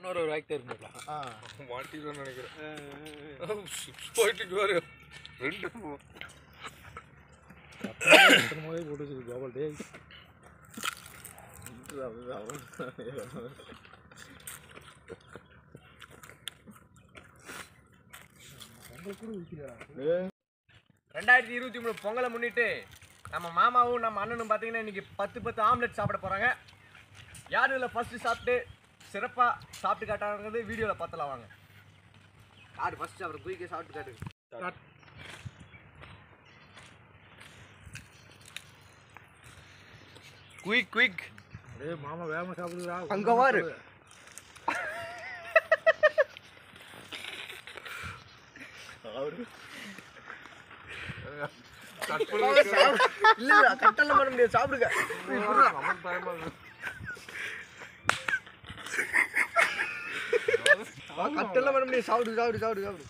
ஒரு ஒரு ஆக்டர் இருக்கலாம் ஆ மாட்டிடுவேன்னு நினைக்கிறேன் போயிட்டு வரு ரெண்டு எத்தனை மாதிரி போட்டு வச்சிருக்கு கோபால் டேய் ரெண்டாயிரத்தி இருபத்தி மூணு பொங்கலை முன்னிட்டு நம்ம மாமாவும் நம்ம அண்ணனும் பார்த்தீங்கன்னா இன்னைக்கு பத்து பத்து ஆம்லெட் சாப்பிட போகிறாங்க யார் இதில் ஃபஸ்ட்டு சாப்பிட்டு சிறப்பாக சாப்பிட்டு காட்டாங்கிறது வீடியோவில் பார்த்தலாம் வாங்க யார் ஃபஸ்ட்டு அப்புறம் குயிக்க சாப்பிட்டு காட்டு குயிக் குயிக் டேய் மாமா வேகமா சாப்பிடுறா அங்க வாரு. இல்ல இல்ல கட்டெல்லாம் பண்ண முடியாது சாப்பிடுங்க நமக்கு பயமா இருக்கு கட்டெல்லாம் பண்ண முடியாது சாப்பிடு சாப்பிடு சாப்பிடு சாப்பிடு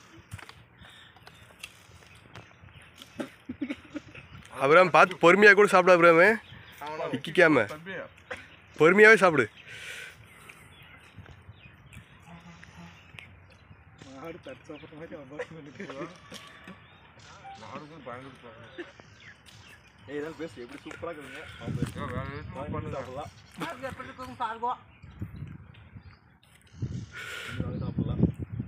அப்புறம் பார்த்து பொறுமையாக கூட சாப்பிட அப்புறமே இக்கிக்காம தம்பி பொறுமையாகவே சாப்பிடு மாடு தட்டு சாப்பிட்ற மாதிரி அவன் எனக்கு நாடுக்கும் பயந்துட்டு ஏய் இதெல்லாம் பேசு எப்படி சூப்பராக இருக்குங்க வேற எதுவும் பண்ணுங்க சாப்பிடலாம் சாப்பிடலாம்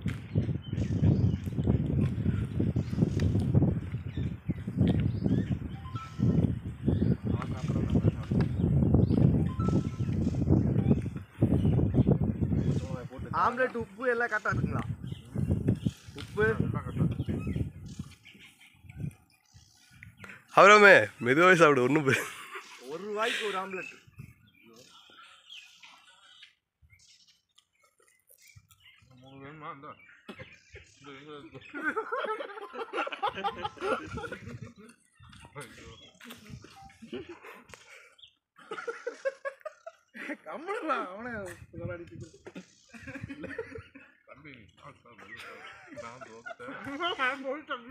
ஆம்லெட் உப்பு எல்லாம் கரெக்டாக இருக்குங்களா உப்பு அப்புறமே மெதுவாகவே சாப்பிடு ஒன்றும் ஒரு ரூபாய்க்கு ஒரு ஆம்லெட் மூணு வேணுமா இந்த இந்த எங்க இருக்கு? ஐயோ. கம்மனா அவனே விளையாடிட்டு தம்பி நான் சாப்பிடுறேன். நான் தோத்தேன்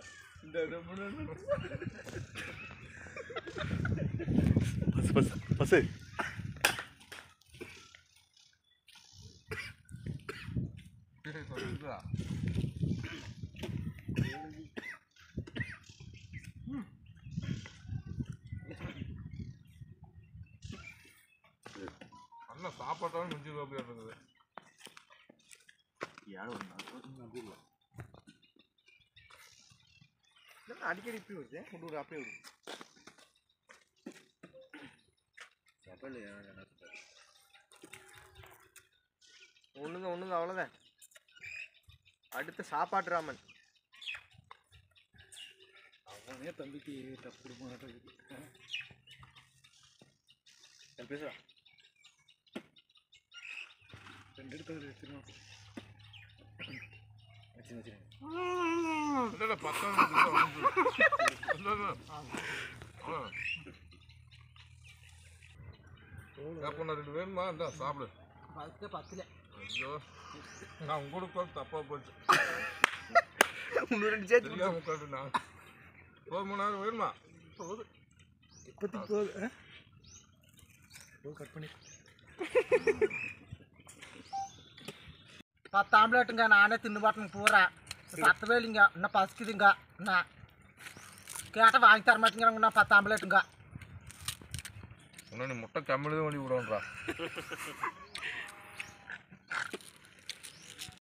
பசு பசு பசு சொல்லுதா அண்ணா சாப்பாட்டாலும் மிஞ்சி கோப்பியா இருக்குது என்னடா அடிக்கடி இப்படி வருது கொண்டு விடு அப்படியே விடு ஒண்ணுங்க ஒண்ணுங்க அவ்வளோதான் அடுத்து சாப்பாட்டு ராமன் அவனே தம்பிக்கு டப்பு கொடுக்க மாட்டேங்குது பேசுறா ரெண்டு எடுத்து திரும்ப வச்சு வச்சு இல்ல பத்தாம் அப்போ ரெண்டு வேணுமா இந்த சாப்பிடு பத்து பத்துல ஐயோ நான் உங்களுக்கு வந்து தப்பா போச்சு இன்னும் ரெண்டு சேர்த்து தெரியாம உட்காந்து நான் போதும் மணி நேரம் வேணுமா இப்போதைக்கு போகுது ஆ? போய் கட் பண்ணி பத்து ஆம்லெட்டுங்க நானே தின்னுபாட்டுங்க பூரா பத்தவே இல்லைங்க இன்னும் பசிக்குதுங்க என்ன கேட்டால் வாங்கி தர மாட்டேங்கிறாங்கண்ணா பத்து ஆம்லெட்டுங்க இன்னும் நீ முட்டை கம்மிதான் பண்ணி விடுவோன்றா